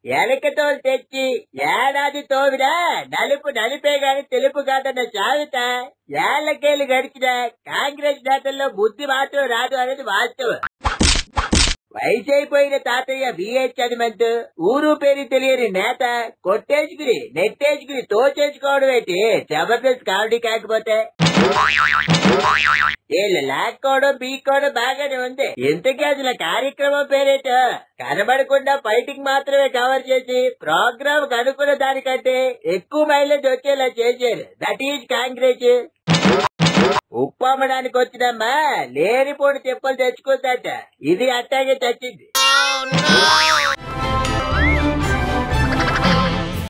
ఎలకతోలు తెచ్చి ఏడాది తోవినా నలుపు నలిపే గాని తెలుపు కాదన్న సామెత ఏళ్లకేళ్లు గడిచిన కాంగ్రెస్ నేతల్లో బుద్ధి మాత్రం రాదు అనేది వాస్తవం వయసు అయిపోయిన తాతయ్య బిహెచ్ హనుమంత్ ఊరు పేరు తెలియని నేత కొట్టేసుకుని నెట్టేసుకుని తోచేసుకోవడం ఏంటి జబర్దస్త్ కామెడీ కాకపోతే వీళ్ళు లాక్కోవడం బీక్కోవడం బాగానే ఉంది ఇంతకీ అసలు కార్యక్రమం పేరేటో కనబడకుండా బయటికి మాత్రమే కవర్ చేసి ప్రోగ్రామ్ కనుక్కున్న దానికంటే ఎక్కువ మైలేజ్ వచ్చేలా చేశారు దట్ ఈజ్ కాంగ్రెస్ ఉప్పు అమ్మడానికి వచ్చినమ్మా లేనిపోని తిప్పలు తెచ్చుకుందట ఇది అట్టాగే చచ్చింది